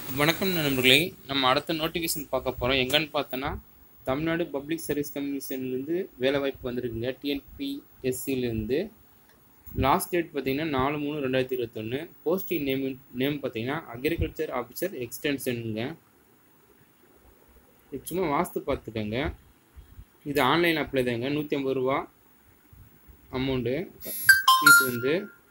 வணக்கம் நண்பர்களே நம்ம அடுத்த நோட்டிஃபிகேஷன் பார்க்க போகிறோம் எங்கன்னு பார்த்தோன்னா தமிழ்நாடு பப்ளிக் சர்வீஸ் கமிஷன்லேருந்து வேலைவாய்ப்பு வந்திருக்குங்க டிஎன்பிஎஸ்சிலேருந்து லாஸ்ட் டேட் பார்த்தீங்கன்னா நாலு மூணு ரெண்டாயிரத்தி இருபத்தொன்று போஸ்டிங் நேம் நேம் பார்த்தீங்கன்னா அக்ரிகல்ச்சர் ஆஃபீஸர் எக்ஸ்டென்ஷனுங்க இது சும்மா வாஸ்து பார்த்துக்கோங்க இது ஆன்லைன் அப்ளை தாங்க நூற்றி ஐம்பது ரூபா அமௌண்ட்டு ஃபீஸ் வந்து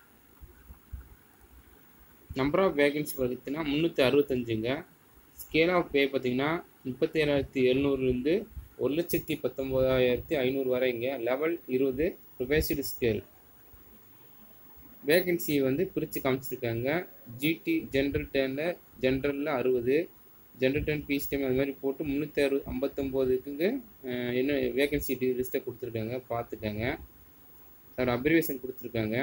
நம்பர் ஆஃப் வேகன்சி பார்த்தீங்கன்னா முந்நூற்றி அறுபத்தஞ்சுங்க ஸ்கேல் ஆஃப் பே பார்த்தீங்கன்னா முப்பத்தி ஏழாயிரத்தி எழுநூறுலேருந்து ஒரு லட்சத்தி பத்தொம்போதாயிரத்தி ஐநூறு வரைங்க லெவல் இருபது ப்ரொபேசிட் ஸ்கேல் வேகன்சி வந்து பிரித்து காமிச்சிருக்காங்க ஜிடி ஜென்ரல் டேனில் ஜென்ரலில் அறுபது ஜென்ரல் டென் பீஸ் டைம் அது மாதிரி போட்டு முந்நூற்றி அறு ஐம்பத்தொம்போதுக்கு என்ன வேகன்சி லிஸ்ட்டை கொடுத்துருக்காங்க பார்த்துக்கங்க அதோட அப்ரிவேஷன் கொடுத்துருக்காங்க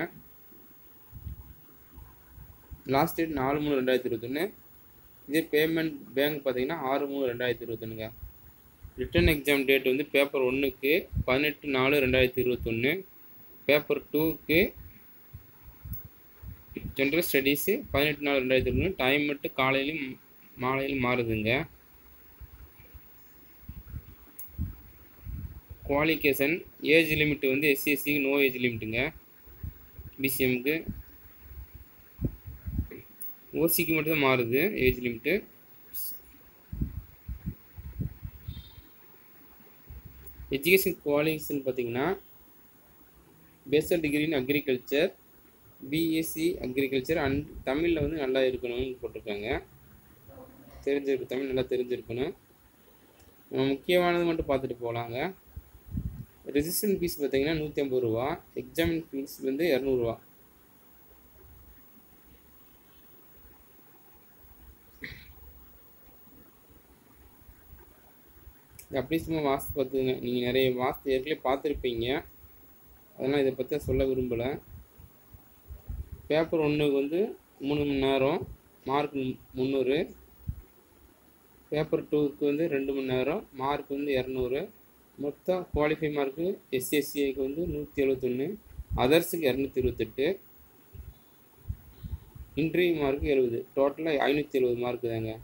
லாஸ்ட் டேட் நாலு மூணு ரெண்டாயிரத்தி இருபத்தொன்று இதே பேமெண்ட் பேங்க் பார்த்தீங்கன்னா ஆறு மூணு ரெண்டாயிரத்தி இருபத்தொன்னுங்க ரிட்டன் எக்ஸாம் டேட் வந்து பேப்பர் ஒன்றுக்கு பதினெட்டு நாலு ரெண்டாயிரத்தி இருபத்தொன்று பேப்பர் டூக்கு ஜென்ரல் ஸ்டடீஸு பதினெட்டு நாலு ரெண்டாயிரத்தி இருபத்தொன்று டைம் மட்டும் காலையிலும் மாலையிலும் மாறுதுங்க குவாலிஃபிகேஷன் ஏஜ் லிமிட் வந்து எஸ்சிஎஸ்சிக்கு நோ ஏஜ் லிமிட்டுங்க பிசிஎம்க்கு ஓசிக்கு மட்டும் தான் மாறுது ஏஜ் லிமிட்டு எஜுகேஷன் குவாலிஃபிகேஷன் பார்த்தீங்கன்னா bachelor degree in agriculture BSc agriculture and தமிழில் வந்து நல்லா இருக்கணும்னு போட்டிருக்காங்க தெரிஞ்சிருக்கு தமிழ் நல்லா தெரிஞ்சிருக்கணும் நம்ம முக்கியமானது மட்டும் பார்த்துட்டு போகலாங்க ரெஜிஸ்ட்ரேஷன் ஃபீஸ் பார்த்தீங்கன்னா நூற்றி ஐம்பது ரூபா எக்ஸாமின் ஃபீஸ் வந்து இரநூறுவா அப்படி சும்மா வாஸ்து பார்த்துங்க நீங்கள் நிறைய வாஸ்து ஏற்கனவே பார்த்துருப்பீங்க அதெல்லாம் இதை பற்றி சொல்ல விரும்பலை பேப்பர் ஒன்றுக்கு வந்து மூணு மணி நேரம் மார்க் முந்நூறு பேப்பர் டூக்கு வந்து ரெண்டு மணி நேரம் மார்க் வந்து இரநூறு மொத்தம் குவாலிஃபை மார்க்கு எஸ்சிஎஸ்சிஐக்கு வந்து நூற்றி எழுபத்தொன்று அதர்ஸுக்கு இரநூத்தி இருபத்தெட்டு இன்டர்வியூ மார்க்கு எழுபது டோட்டலாக ஐநூற்றி எழுபது மார்க்கு தாங்க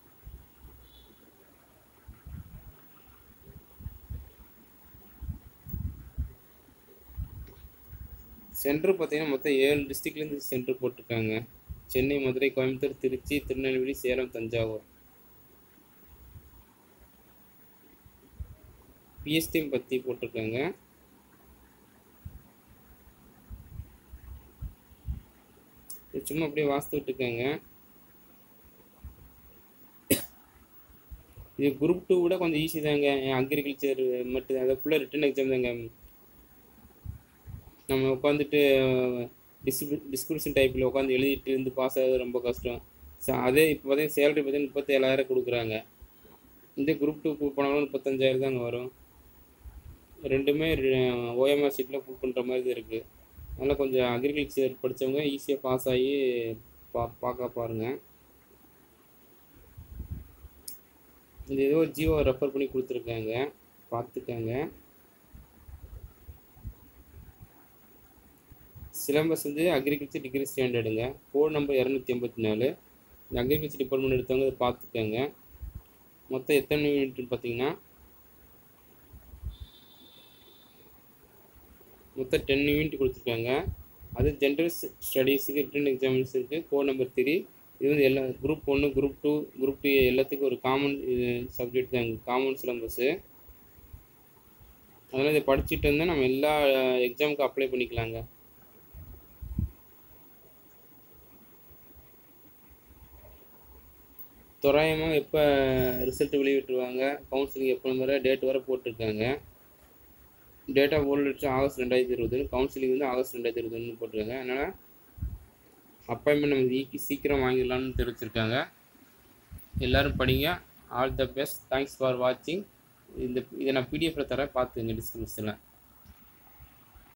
சென்டர் பார்த்தீங்கன்னா மொத்தம் ஏழு டிஸ்ட்ரிக்ட்லேருந்து சென்டர் போட்டிருக்காங்க சென்னை மதுரை கோயம்புத்தூர் திருச்சி திருநெல்வேலி சேலம் தஞ்சாவூர் பிஎஸ்டிஎம் பற்றி போட்டிருக்காங்க இது சும்மா அப்படியே வாஸ்து விட்டுருக்காங்க இது குரூப் டூ விட கொஞ்சம் ஈஸி தாங்க அக்ரிகல்ச்சர் மட்டும் அதை ஃபுல்லாக ரிட்டன் எக்ஸாம் தாங்க நம்ம உட்காந்துட்டு டிஸ்கிரி டிஸ்கிரிப்ஷன் டைப்பில் உட்காந்து எழுதிட்டு இருந்து பாஸ் ஆகிறது ரொம்ப கஷ்டம் ஸோ அதே இப்போ பார்த்தீங்கன்னா சேலரி பார்த்தீங்கன்னா முப்பத்தி ஏழாயிரம் கொடுக்குறாங்க இந்த குரூப் டூ போனாலும் முப்பத்தஞ்சாயிரம் தாங்க வரும் ரெண்டுமே ஓஎம்ஆர் சீட்டில் புக் பண்ணுற மாதிரி தான் இருக்குது அதனால் கொஞ்சம் அக்ரிகல்ச்சர் படித்தவங்க ஈஸியாக பாஸ் ஆகி பா பார்க்க பாருங்கள் இந்த ஏதோ ஜியோ ரெஃபர் பண்ணி கொடுத்துருக்காங்க பார்த்துக்கங்க சிலம்பஸ் வந்து அக்ரிகல்ச்சர் டிகிரி ஸ்டாண்டர்டுங்க கோட் நம்பர் இரநூத்தி எண்பத்தி நாலு இந்த அக்ரிகல்ச்சர் டிபார்ட்மெண்ட் எடுத்தவங்க அதை பார்த்துக்கோங்க மொத்தம் எத்தனை யூனிட்னு பார்த்தீங்கன்னா மொத்தம் டென் யூனிட் கொடுத்துருக்காங்க அது ஜென்ரல் ஸ்டடீஸுக்கு ரிட்டன் எக்ஸாமின்ஸ் இருக்குது கோட் நம்பர் த்ரீ இது வந்து எல்லா குரூப் ஒன்று குரூப் டூ குரூப் டூ எல்லாத்துக்கும் ஒரு காமன் இது சப்ஜெக்ட் தான் காமன் சிலம்பஸ்ஸு அதனால் இதை படிச்சுட்டு இருந்தால் நம்ம எல்லா எக்ஸாமுக்கும் அப்ளை பண்ணிக்கலாங்க தோராயமாக எப்போ ரிசல்ட் வெளியிட்டுருவாங்க கவுன்சிலிங் எப்போ வர டேட் வர போட்டிருக்காங்க டேட் ஆஃப் ஓல்டு ஆகஸ்ட் ரெண்டாயிரத்தி இருபத்தொன்று கவுன்சிலிங் வந்து ஆகஸ்ட் ரெண்டாயிரத்தி இருபத்தொன்று போட்டிருக்காங்க அதனால் அப்பாயின்மெண்ட் நம்ம ஈக்கி சீக்கிரம் வாங்கிடலாம்னு தெரிவிச்சிருக்காங்க எல்லோரும் படிங்க all the best thanks for வாட்சிங் இந்த இதை நான் பிடிஎஃப்பில் தரேன் பார்த்துங்க டிஸ்கிரிப்ஷனில்